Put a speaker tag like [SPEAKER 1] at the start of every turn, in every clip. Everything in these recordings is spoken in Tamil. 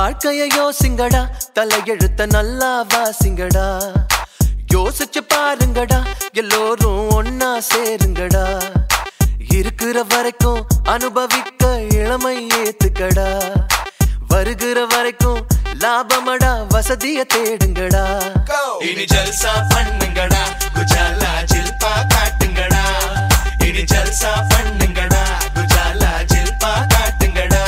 [SPEAKER 1] வாழ்க்கைய யோசிங்கடா தலையெழுத்த நல்லா வாசிங்கடா யோசிச்சு பாருங்கடா எல்லோரும் ஒன்னா சேருங்கடா இருக்கிற வரைக்கும் அனுபவிக்க இளமை ஏத்துக்கடா வருகிற வரைக்கும் லாபமடா வசதிய தேடுங்கடா
[SPEAKER 2] இனி ஜல்சா பண்ணுங்கடா குஜாலா ஜில்பா காட்டுங்கடா இனி ஜல்சா பண்ணுங்கடா குஜாலா ஜில்பா காட்டுங்கடா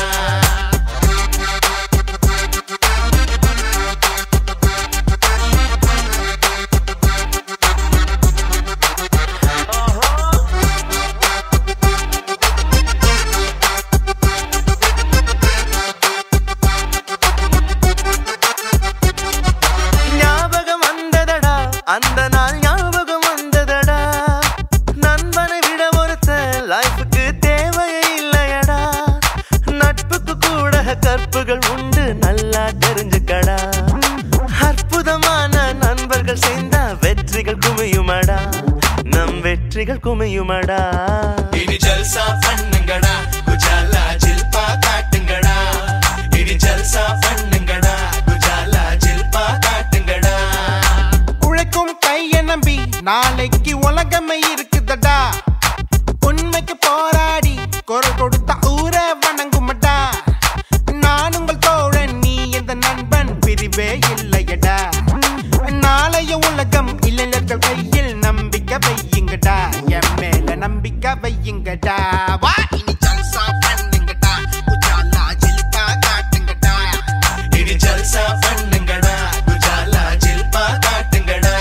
[SPEAKER 1] ஞாபகம் வந்ததடா அந்த நாள் ஞாபகம் வந்ததடா நண்பனை விட ஒருத்த லைஃபுக்கு தேவையே இல்லையடா நட்புக்கு கூட கற்புகள் உண்டு நல்லா தெரிஞ்சுக்கடா அற்புதமான நண்பர்கள் சேர்ந்தா வெற்றிகள் குமியுமடா நம் வெற்றிகள் குமியுமடா
[SPEAKER 2] இனி ஜல்சா பண்ணுங்கடா குஜாலா ஜில்பா காட்டுங்கடா இனி ஜல்சா பண்ணுங்கடா குஜாலா ஜில்பா காட்டுங்கடா
[SPEAKER 3] உழைக்கும் கைய நம்பி நாளைக்கு உலகமே இருக்குதடா உண்மைக்கு போராடி குரல் கொடுத்த ஊரை வணங்குமடா நான் உங்கள் தோழன் நீ எந்த நண்பன் பிரிவே இல்லையடா நாளைய உலகம் இளைஞர்கள் கையில் நம்பிக்கை வையுங்கடா என் மேல நம்பிக்கை வையுங்கடா வா இனி ஜல்சா பண்ணுங்கடா உஜாலா ஜில்பா காட்டுங்கடா
[SPEAKER 2] இனி ஜல்சா பண்ணுங்கடா குஜாலா ஜில்பா காட்டுங்கடா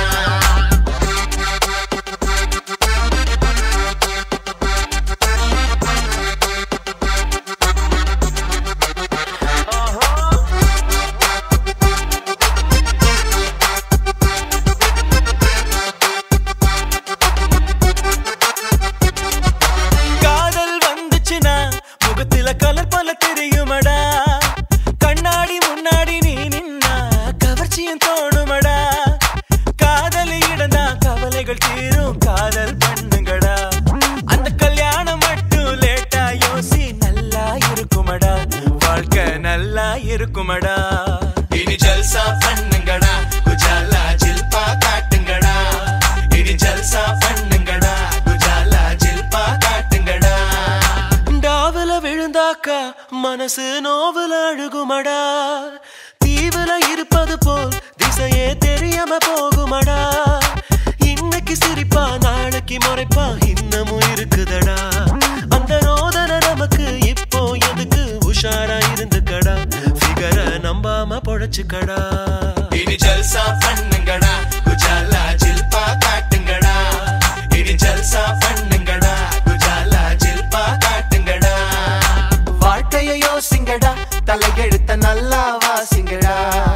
[SPEAKER 1] காதல் வந்துச்சுன்னா முகத்தில கலர் போல தெரியுமடா கண்ணாடி முன்னாடி நீ நின்னா கவர்ச்சியும் தோணுமடா காதல் இடந்தா கவலைகள் தீரும் காதல் பண்ணுங்கடா அந்த கல்யாணம் மட்டும் லேட்டா யோசி நல்லா இருக்குமடா வாழ்க்கை நல்லா இருக்குமடா
[SPEAKER 2] இனி ஜல்சா பண்ணுங்கடா குஜாலா ஜில்பா காட்டுங்கடா இனி ஜல்சா பண்ணுங்கடா குஜாலா ஜில்பா காட்டுங்கடா
[SPEAKER 1] டாவுல விழுந்தாக்கா மனசு நோவுல அழுகுமடா தீவுல இருப்பது போல் திசையே தெரியாம போகுமடா இன்னைக்கு சிரிப்பா நாளைக்கு முறைப்பா இன்னமும் இருக்குதடா அந்த ரோதனை நமக்கு இப்போ எதுக்கு உஷாரா இருந்துக்கடா ஃபிகர நம்பாம பொழைச்சுக்கடா
[SPEAKER 2] இனி ஜல்சா பண்ணுங்கடா குஜாலா ஜில்பா காட்டுங்கடா இனி ஜல்சா பண்ணுங்கடா குஜாலா ஜில்பா காட்டுங்கடா
[SPEAKER 1] வாழ்க்கைய யோசிங்கடா தலையெழுத்த நல்லா வாசிங்கடா